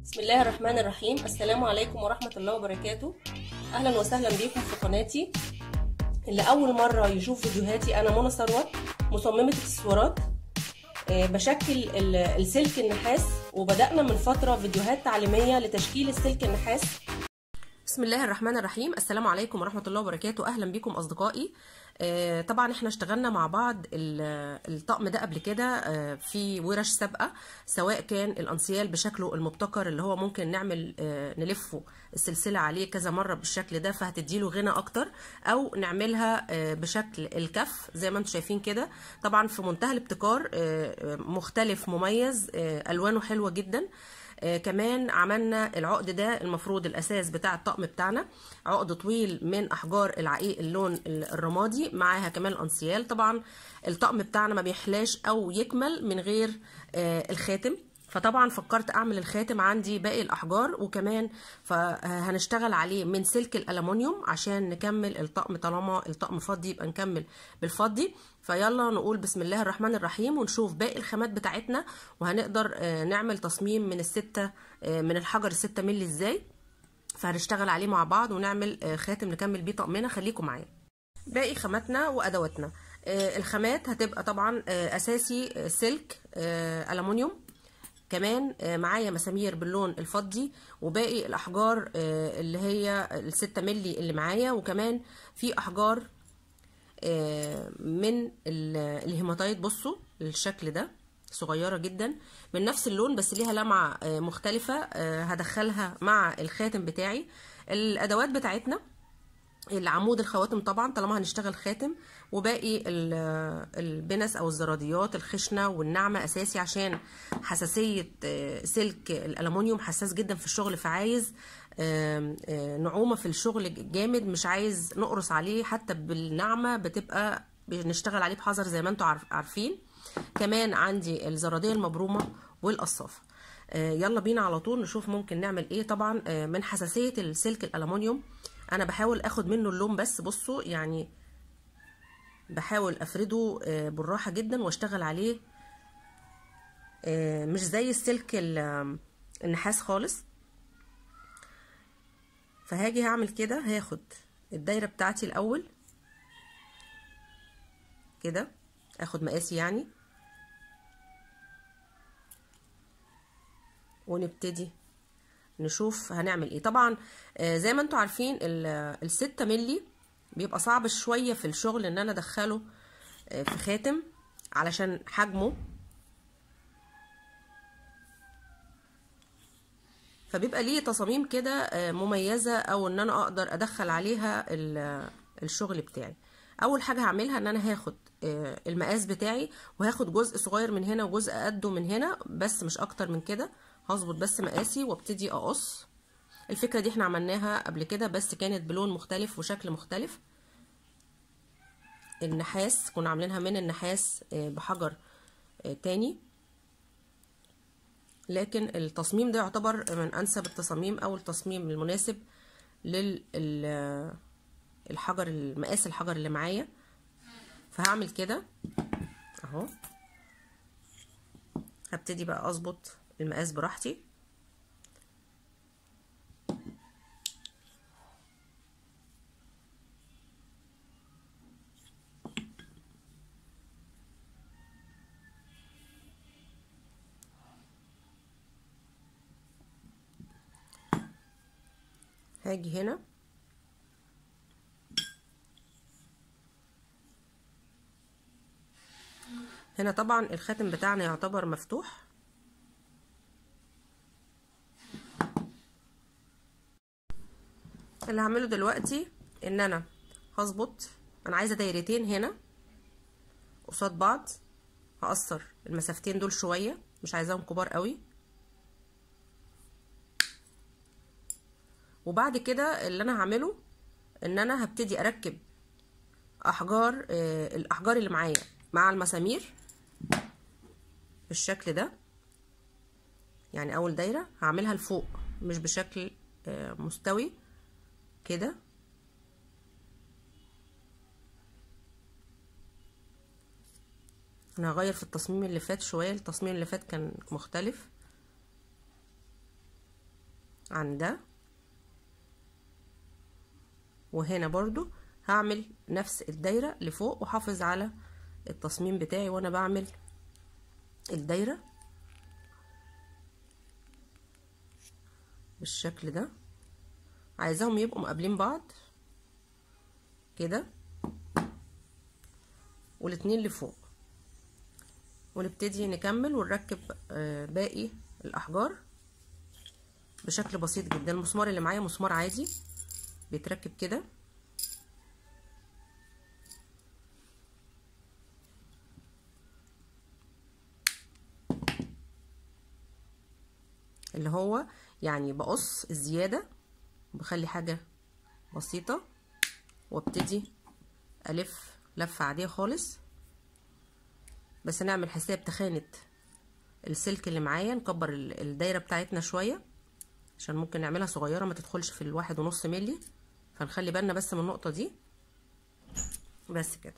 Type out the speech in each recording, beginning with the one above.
بسم الله الرحمن الرحيم السلام عليكم ورحمة الله وبركاته أهلا وسهلا بكم في قناتي اللي أول مرة يشوف فيديوهاتي أنا منى ثروت مصممة اكسسوارات آه، بشكل ال- السلك النحاس وبدأنا من فترة فيديوهات تعليمية لتشكيل السلك النحاس بسم الله الرحمن الرحيم السلام عليكم ورحمة الله وبركاته أهلا بكم أصدقائي آه، طبعا احنا اشتغلنا مع بعض ال- الطقم ده قبل كده آه، في ورش سابقة سواء كان الانسيال بشكله المبتكر اللي هو ممكن نعمل آه، نلفه السلسلة عليه كذا مرة بالشكل ده فهتديله غنى اكتر او نعملها آه، بشكل الكف زي ما انتم شايفين كده طبعا في منتهى الابتكار آه، آه، مختلف مميز آه، الوانه حلوة جدا آه كمان عملنا العقد ده المفروض الاساس بتاع الطقم بتاعنا عقد طويل من احجار العقيق اللون الرمادي معاها كمان الانسيال طبعا الطقم بتاعنا ما بيحلاش او يكمل من غير آه الخاتم فطبعا فكرت اعمل الخاتم عندي باقي الاحجار وكمان فهنشتغل عليه من سلك الالومنيوم عشان نكمل الطقم طالما الطقم فضي يبقى نكمل بالفضي فيلا نقول بسم الله الرحمن الرحيم ونشوف باقي الخامات بتاعتنا وهنقدر آه، نعمل تصميم من الستة آه، من الحجر الستة مللي ازاي فهنشتغل عليه مع بعض ونعمل آه، خاتم نكمل بيه طقمنا خليكم معايا باقي خاماتنا وادواتنا آه، الخامات هتبقى طبعا آه، اساسي آه، سلك آه، الومنيوم كمان آه، معايا مسامير باللون الفضي وباقي الاحجار آه، اللي هي الستة ملي اللي معايا وكمان في احجار آه، من ال- الهيماتايت بصوا الشكل ده صغيرة جدا من نفس اللون بس ليها لمعة آه، مختلفة آه، هدخلها مع الخاتم بتاعي الادوات بتاعتنا العمود الخواتم طبعا طالما هنشتغل خاتم وباقي ال- البنس او الزراديات الخشنه والناعمه اساسي عشان حساسيه آه، سلك الالومنيوم حساس جدا في الشغل فعايز آم، آه، نعومه في الشغل جامد مش عايز نقرص عليه حتى بالناعمه بتبقى بنشتغل عليه بحذر زي ما انتم عارف- عارفين كمان عندي الزراديه المبرومه والقصافه آه، يلا بينا على طول نشوف ممكن نعمل ايه طبعا آه، من حساسيه السلك الالومنيوم انا بحاول اخد منه اللون بس بصوا يعني بحاول افرده آه، بالراحه جدا واشتغل عليه آه، مش زي السلك ال- النحاس خالص فهاجي هعمل كده هاخد الدايره بتاعتي الاول كده اخد مقاسي يعني ونبتدي نشوف هنعمل ايه طبعا آه، زي ما انتم عارفين ال- الستة ملي بيبقى صعب شوية في الشغل ان انا ادخله آه، في خاتم علشان حجمه فبيبقى ليه تصاميم كده آه، مميزة او ان انا اقدر ادخل عليها ال- الشغل بتاعي اول حاجة هعملها ان انا هاخد آه، المقاس بتاعي وهاخد جزء صغير من هنا وجزء قده من هنا بس مش اكتر من كده هظبط بس مقاسي وابتدي اقص الفكرة دي احنا عملناها قبل كده بس كانت بلون مختلف وشكل مختلف النحاس كنا عاملينها من النحاس آه، بحجر آه، تاني لكن التصميم ده يعتبر من انسب التصاميم او التصميم المناسب لل ال- الحجر المقاس الحجر اللي معايا فهعمل كده اهو هبتدي بقى اظبط المقاس براحتي هاجي هنا هنا طبعا الخاتم بتاعنا يعتبر مفتوح اللي هعمله دلوقتي ان انا هظبط انا عايزه دايرتين هنا قصاد بعض هقصر المسافتين دول شويه مش عايزاهم كبار قوي وبعد كده اللي انا هعمله ان انا هبتدي اركب احجار آه، الاحجار اللي معايا مع المسامير بالشكل ده يعني اول دايره هعملها لفوق مش بشكل آه، مستوي كده انا هغير في التصميم اللي فات شويه التصميم اللي فات كان مختلف عن ده وهنا برضو هعمل نفس الدايرة لفوق وحافظ على التصميم بتاعي وانا بعمل الدايرة بالشكل ده عايزاهم يبقوا مقابلين بعض كده والاتنين لفوق ونبتدي نكمل ونركب باقي الاحجار بشكل بسيط جدا المسمار اللي معايا مسمار عادي بيتركب كده اللي هو يعني بقص الزيادة بخلي حاجة بسيطة وابتدي ألف لفة عادية خالص بس نعمل حساب تخانة السلك اللي معايا نكبر الدايرة بتاعتنا شوية عشان ممكن نعملها صغيرة ما تدخلش في الواحد ونص ملي فنخلي بالنا بس من النقطة دي بس كده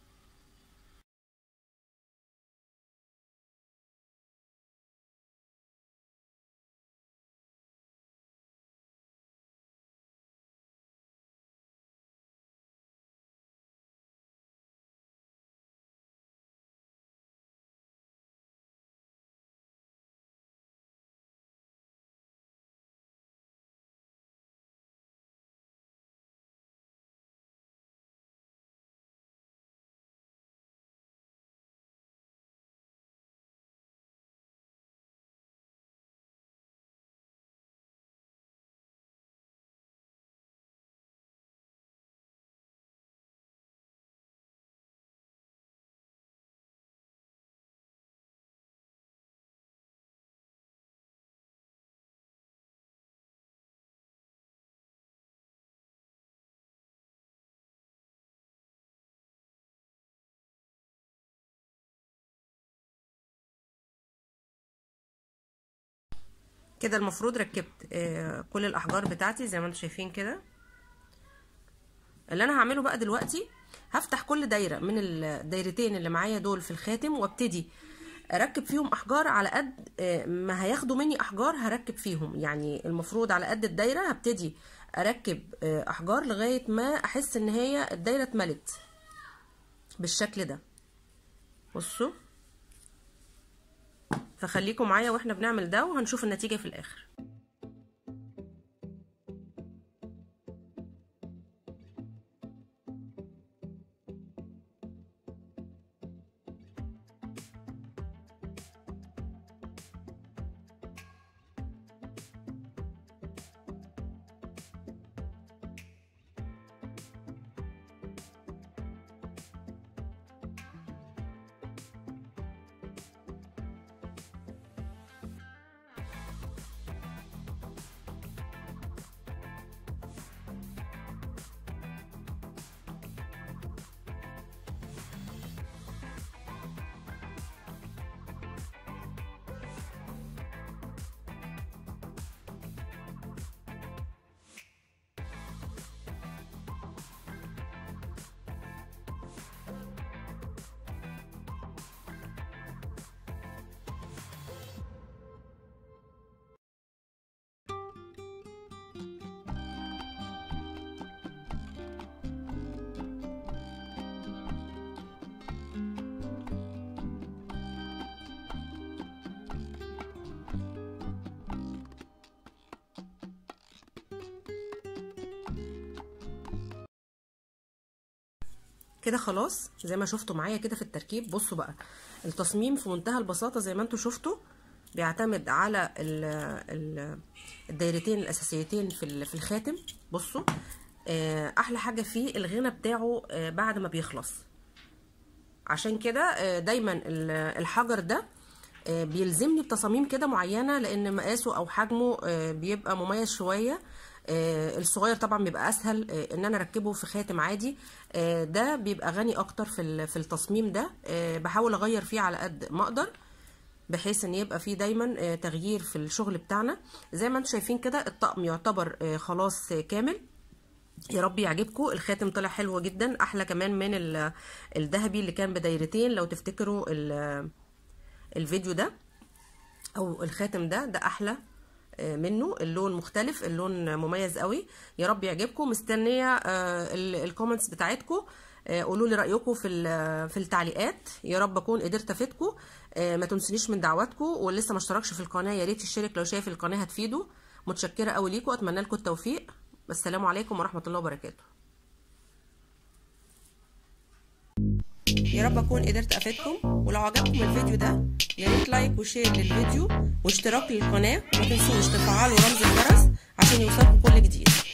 كده المفروض ركبت آه كل الاحجار بتاعتي زي ما انتم شايفين كده اللي انا هعمله بقى دلوقتي هفتح كل دايره من الدايرتين اللي معايا دول في الخاتم وابتدي اركب فيهم احجار على قد آه ما هياخدوا مني احجار هركب فيهم يعني المفروض على قد الدايره هبتدي اركب آه احجار لغايه ما احس ان هي الدايره اتملت بالشكل ده بصوا فخليكم معايا واحنا بنعمل ده وهنشوف النتيجة في الآخر كده خلاص زي ما شفتوا معايا كده في التركيب بصوا بقى التصميم في منتهى البساطة زي ما انتوا شفتوا بيعتمد على ال ال الدايرتين الاساسيتين في في الخاتم بصوا احلى حاجه فيه الغنى بتاعه بعد ما بيخلص عشان كده دايما الحجر ده بيلزمني بتصاميم كده معينه لان مقاسه او حجمه بيبقى مميز شويه الصغير طبعا بيبقى اسهل ان انا اركبه في خاتم عادي ده بيبقى غني اكتر في في التصميم ده بحاول اغير فيه على قد ما اقدر بحيث ان يبقى فيه دايما تغيير في الشغل بتاعنا زي ما انتم شايفين كده الطقم يعتبر خلاص كامل يا رب يعجبكم الخاتم طلع حلو جدا احلى كمان من الذهبي اللي كان بدايرتين لو تفتكروا الفيديو ده او الخاتم ده ده احلى منه اللون مختلف اللون مميز قوي يا رب يعجبكم مستنيه الكومنتس بتاعتكم قولوا لي رايكم في في التعليقات يا رب اكون قدرت افيدكم ما تنسونيش من دعواتكم واللي لسه ما اشتركش في القناه يا ريت يشترك لو شايف القناه هتفيده متشكره قوي ليكم اتمنى لكم التوفيق والسلام عليكم ورحمه الله وبركاته يا رب اكون قدرت افيدكم ولو عجبكم الفيديو ده يا ريت لايك وشير للفيديو واشتراك للقناه وما تنسوش تفعلوا رمز الجرس عشان يوصلكم كل جديد